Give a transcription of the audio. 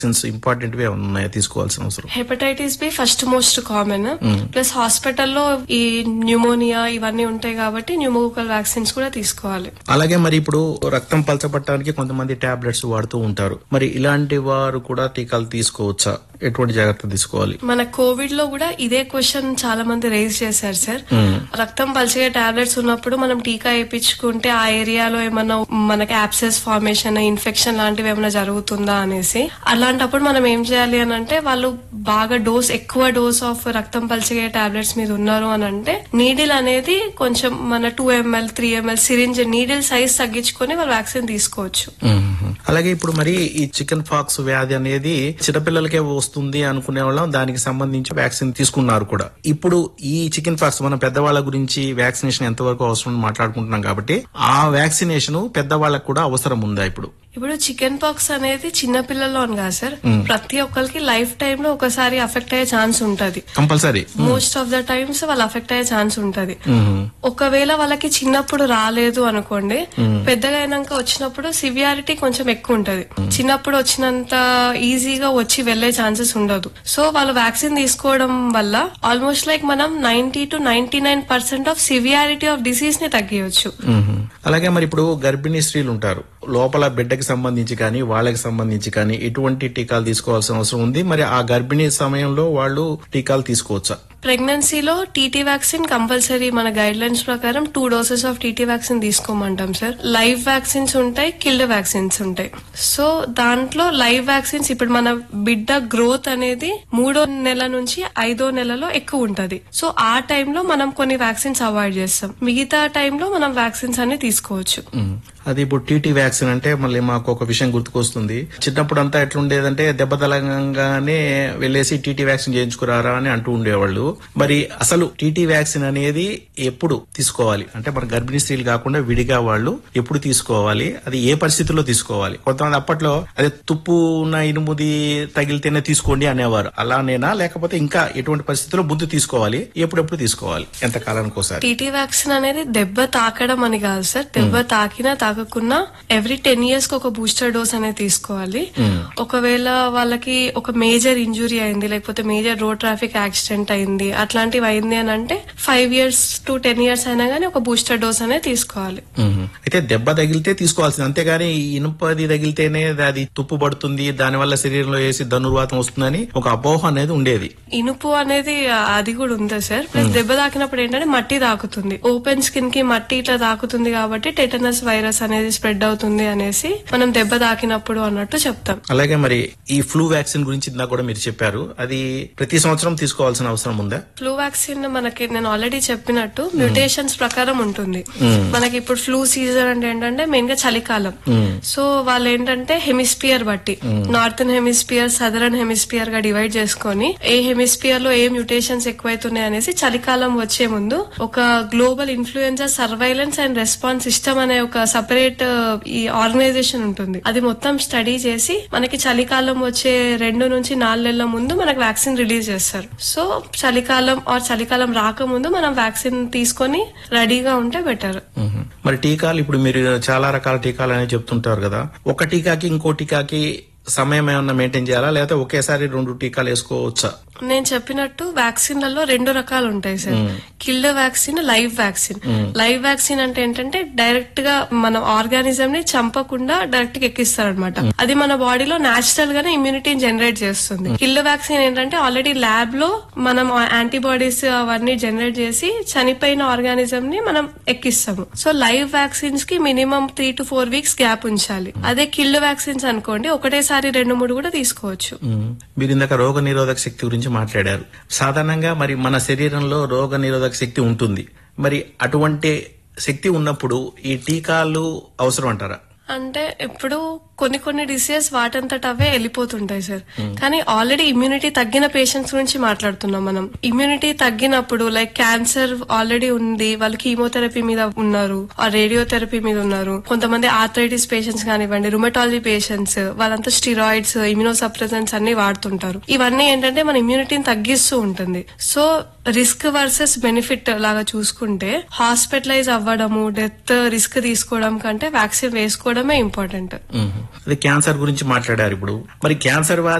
Important గా ఉన్నాయా తీసుకోవాల్సిన అవసరం hepatitis B first most common plus హాస్పిటల్లో ఈ న్యూమోనియా ఇవన్నీ ఉంటాయి కాబట్టి న్యూమోకల్ వ్యాక్సిన్స్ కూడా తీసుకోవాలి అలాగే మరి ఇప్పుడు రక్తం పలచబట్టడానికి కొంతమంది టాబ్లెట్స్ వాడుతూ ఉంటారు మరి ఇలాంటి వారు కూడా టీకాలు తీసుకోవచ్చా ఎటువంటి జాగ్రత్తలు తీసుకోవాలి మన కోవిడ్ లో కూడా ఇదే క్వశ్చన్ చాలా మంది రేజ్ చేశారు సార్ రక్తం పల్చగే టాబ్లెట్స్ ఉన్నప్పుడు మనం టీకా వేయించుకుంటే ఆ ఏరియాలో ఏమన్నా మనకి యాప్సెస్ ఫార్మేషన్ ఇన్ఫెక్షన్ లాంటివి ఏమైనా జరుగుతుందా అనేసి అలాంటప్పుడు మనం ఏం చేయాలి అని అంటే వాళ్ళు బాగా డోస్ ఎక్కువ డోస్ ఆఫ్ రక్తం పల్చగే టాబ్లెట్స్ మీద ఉన్నారు అని అంటే నీడిల్ అనేది కొంచెం మన two ML three ML syringe needle size తగ్గించుకొని వాళ్ళు వ్యాక్సిన్ తీసుకోవచ్చు మ్మ్. అలాగే ఇప్పుడు మరి ఈ చికెన్ ఫాక్స్ వ్యాధి అనేది చిన్నపిల్లలకే వస్తుంది అనుకునే వాళ్ళం దానికి సంబంధించి వ్యాక్సిన్ తీసుకున్నారు కూడా ఇప్పుడు ఈ చికెన్ ఫాక్స్ మన పెద్దవాళ్ళ గురించి వ్యాక్సినేషన్ ఎంతవరకు అవసరం అని మాట్లాడుకుంటున్నాం కాబట్టి ఆ వ్యాక్సినేషన్ పెద్దవాళ్ళకు కూడా అవసరం ఉందా ఇప్పుడు ఇప్పుడు చికెన్ పాక్స్ అనేది చిన్న పిల్లల్లో అని కాదు సార్ ప్రతి ఒక్కరికి లైఫ్ టైమ్ లో ఒకసారి అఫెక్ట్ అయ్యే ఛాన్స్ ఉంటది compulsory most of the times వాళ్ళు అఫెక్ట్ అయ్యే ఛాన్స్ ఉంటది ఒకవేళ వాళ్ళకి చిన్నప్పుడు రాలేదు అనుకోండి పెద్దగా అయినాక వచ్చినప్పుడు సివియారిటీ కొంచెం ఎక్కువ ఉంటది చిన్నప్పుడు వచ్చినంత ఈజీగా వచ్చి వెళ్లే ఛాన్సెస్ ఉండదు సో వాళ్ళు వ్యాక్సిన్ తీసుకోవడం వల్ల ఆల్మోస్ట్ లైక్ మనం ninety two ninety nine percent of severity of disease ని తగ్గియచ్చు మ్మ్. అలాగే మరి ఇప్పుడు గర్భిణీ స్త్రీలు ఉంటారు లోపల బిడ్డకి సంబంధించి కానీ వాళ్ళకి సంబంధించి కానీ ఎటువంటి టీకాలు తీసుకోవాల్సిన అవసరం ఉంది మరి ఆ గర్భిణీ సమయంలో వాళ్ళు టీకాలు తీసుకోవచ్చా ప్రెగ్నెన్సీలో టీటీ వ్యాక్సిన్ కంపల్సరీ మన గైడ్ లైన్స్ ప్రకారం two doses of TT vaccine తీసుకోమంటాం సార్ లైవ్ వ్యాక్సిన్స్ ఉంటాయి కిల్డ్ వ్యాక్సిన్స్ ఉంటాయి సో దాంట్లో లైవ్ వ్యాక్సిన్స్ ఇప్పుడు మన బిడ్డ గ్రోత్ అనేది మూడో నెల నుంచి ఐదో నెలలో ఎక్కువ ఉంటది సో ఆ టైంలో మనం కొన్ని వ్యాక్సిన్స్ అవాయిడ్ చేస్తాం మిగతా టైంలో మనం వ్యాక్సిన్స్ అన్ని తీసుకోవచ్చు మ్మ్. అది ఇప్పుడు టీటీ వ్యాక్సిన్ అంటే మళ్ళీ మాకు ఒక విషయం గుర్తుకొస్తుంది చిన్నప్పుడు అంతా ఎట్లుండేదంటే దెబ్బ తలగంగానే వెళ్ళేసి టీటీ వ్యాక్సిన్ చేయించుకురారా అని అంటూ ఉండేవాళ్ళు మరి అసలు టీటీ వ్యాక్సిన్ అనేది ఎప్పుడు తీసుకోవాలి అంటే మన గర్భిణీ స్త్రీలు కాకుండా విడిగా వాళ్ళు ఎప్పుడు తీసుకోవాలి అది ఏ పరిస్థితుల్లో తీసుకోవాలి కొంతమంది అప్పట్లో అదే తుప్పు ఉన్న ఇనుముది తగిలితేనే తీసుకోండి అనేవారు అలానేనా లేకపోతే ఇంకా ఎటువంటి పరిస్థితుల్లో ముందు తీసుకోవాలి ఎప్పుడెప్పుడు తీసుకోవాలి ఎంత కాలానికి ఒకసారి టీటీ వ్యాక్సిన్ అనేది దెబ్బ తాకడం అని కాదు సార్ దెబ్బ తాకినా తాకకున్నా ఎవ్రీ టెన్ ఇయర్స్ కి ఒక బూస్టర్ డోస్ అనేది తీసుకోవాలి ఒకవేళ వాళ్ళకి ఒక మేజర్ ఇంజురీ అయింది లేకపోతే మేజర్ రోడ్ ట్రాఫిక్ యాక్సిడెంట్ అయింది అట్లాంటివి అయింది అని అంటే five years to ten years అయినా గానీ ఒక బూస్టర్ డోస్ అనేది తీసుకోవాలి మ్మ్. అయితే దెబ్బ తగిలితే తీసుకోవాల్సింది అంతేగాని ఈ ఇనుపది తగిలితేనే అది తుప్పు పడుతుంది దానివల్ల శరీరంలో వేసి ధనుర్వాతం వస్తుందని ఒక అపోహ అనేది ఉండేది ఇనుపు అనేది అది కూడా ఉంది సార్ ప్లస్ దెబ్బ తాకినప్పుడు ఏంటంటే మట్టి తాకుతుంది ఓపెన్ స్కిన్ కి మట్టి ఇట్లా తాకుతుంది కాబట్టి టెటనస్ వైరస్ అనేది స్ప్రెడ్ అవుతుంది అనేసి మనం దెబ్బ తాకినప్పుడు అన్నట్టు చెప్తాం అలాగే మరి ఈ ఫ్లూ వ్యాక్సిన్ గురించి ఇందాక కూడా మీరు చెప్పారు అది ప్రతి సంవత్సరం తీసుకోవాల్సిన అవసరం ఉందా ఫ్లూ వ్యాక్సిన్ మనకి నేను ఆల్రెడీ చెప్పినట్టు మ్యూటేషన్స్ ప్రకారం ఉంటుంది మనకి ఇప్పుడు ఫ్లూ సీజన్ అంటే ఏంటంటే మెయిన్ గా చలికాలం సో వాళ్ళు ఏంటంటే హెమిస్పియర్ బట్టి నార్థన్ హెమిస్పియర్ సదరన్ హెమిస్పియర్ గా డివైడ్ చేసుకొని ఏ హెమిస్పియర్ లో ఏ మ్యూటేషన్స్ ఎక్కువైతున్నాయి అనేసి చలికాలం వచ్చే ముందు ఒక global influenza surveillance and response system అనే ఒక సపరేట్ ఈ ఆర్గనైజేషన్ ఉంటుంది అది మొత్తం స్టడీ చేసి మనకి చలికాలం వచ్చే రెండు నుంచి నాలుగు నెలల ముందు మనకు వ్యాక్సిన్ రిలీజ్ చేస్తారు సో చలికాలం ఆర్ చలికాలం రాకముందు మనం వ్యాక్సిన్ తీసుకొని రెడీగా ఉంటే బెటర్ మ్మ్. మరి టీకాలు ఇప్పుడు మీరు చాలా రకాల టీకాలు అనేవి చెప్తుంటారు కదా ఒక టీకాకి ఇంకో టీకాకి సమయం ఏమన్నా మెయింటైన్ చేయాలా లేకపోతే ఒకేసారి రెండు టీకాలు వేసుకోవచ్చా నేను చెప్పినట్టు వ్యాక్సిన్లలో రెండు రకాలు ఉంటాయి sir killed vaccine live vaccine live vaccine అంటే ఏంటంటే డైరెక్ట్ గా మన ఆర్గానిజం ని చంపకుండా డైరెక్ట్ గా ఎక్కిస్తారనమాట అది మన బాడీలో నేచురల్ గానే ఇమ్యూనిటీని జనరేట్ చేస్తుంది కిల్డ్ వ్యాక్సిన్ ఏంటంటే ఆల్రెడీ ల్యాబ్ లో మనం యాంటీబాడీస్ అవన్నీ జనరేట్ చేసి చనిపోయిన ఆర్గానిజం ని మనం ఎక్కిస్తాము సో లైవ్ వ్యాక్సిన్స్ కి minimum three to four weeks gap ఉంచాలి అదే కిల్డ్ వ్యాక్సిన్స్ అనుకోండి ఒకటేసారి రెండు మూడు కూడా తీసుకోవచ్చు మ్మ్. మీరు ఇందాక రోగ నిరోధక శక్తి గురించి మాట్లాడారు సాధారణంగా మరి మన శరీరంలో రోగ నిరోధక శక్తి ఉంటుంది మరి అటువంటి శక్తి ఉన్నప్పుడు ఈ టీకాలు అవసరం అంటారా అంటే ఇప్పుడు కొన్ని కొన్ని డిసీజెస్ వాటంతట అవే వెళ్ళిపోతుంటాయి సార్ కానీ ఆల్రెడీ ఇమ్యూనిటీ తగ్గిన పేషెంట్స్ గురించి మాట్లాడుతున్నాం మనం ఇమ్యూనిటీ తగ్గినప్పుడు లైక్ క్యాన్సర్ ఆల్రెడీ ఉంది వాళ్ళు కీమోథెరపీ మీద ఉన్నారు ఆ రేడియోథెరపీ మీద ఉన్నారు కొంతమంది ఆర్థరైటిస్ పేషెంట్స్ కానివ్వండి రుమటాలజీ పేషెంట్స్ వాళ్ళంతా స్టిరాయిడ్స్ ఇమ్యూనోసప్రెసెంట్స్ అన్ని వాడుతుంటారు ఇవన్నీ ఏంటంటే మన ఇమ్యూనిటీని తగ్గిస్తూ ఉంటుంది సో రిస్క్ వర్సెస్ బెనిఫిట్ లాగా చూసుకుంటే హాస్పిటలైజ్ అవ్వడము డెత్ రిస్క్ తీసుకోవడం కంటే వ్యాక్సిన్ వేసుకోవడం చేసుకోవడమే ఇంపార్టెంట్ మ్మ్. అదే క్యాన్సర్ గురించి మాట్లాడారు ఇప్పుడు మరి క్యాన్సర్ వ్యాధి